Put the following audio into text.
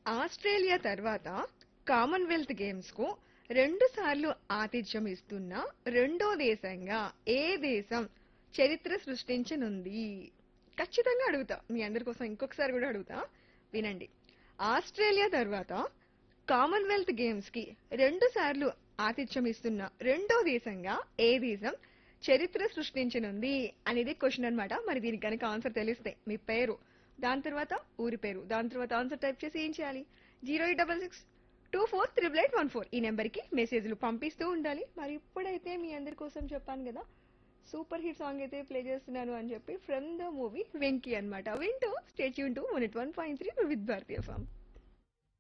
Australia తర్వాత Commonwealth games కు రెండు సార్లు ఆతిథ్యం ఇస్తున్న రెండో దేశంగా ఏ దేశం చరిత్ర సృష్టించనుంది ఖచ్చితంగా అడుగుతా మీ అందరి కోసం ఇంకొకసారి కూడా అడుగుతా వినండి ఆస్ట్రేలియా తర్వాత కామన్వెల్త్ గేమ్స్ కి రెండు సార్లు ఆతిథ్యం ఇస్తున్న రెండో దేశంగా ఏ దేశం చరిత్ర సృష్టించనుంది అనేది క్వశ్చన్ అన్నమాట మరి దీనికి కనుక ఆన్సర్ తెలిస్తే మీ పేరు దాని తర్వాత ఊరి పేరు దాని తర్వాత ఆన్సర్ టైప్ చేసి ఏం చేయాలి zero eight double six two four triple eight one four ఈ నెంబర్కి మెసేజ్లు పంపిస్తూ ఉండాలి మరి ఇప్పుడైతే మీ అందరి కోసం చెప్పాను కదా సూపర్ హిట్ సాంగ్ అయితే ప్లే చేస్తున్నాను అని చెప్పి ఫ్రమ్ ద మూవీ వెంకీ అన్నమాట వింటూ stay tuned to one one point three with Bharatiya form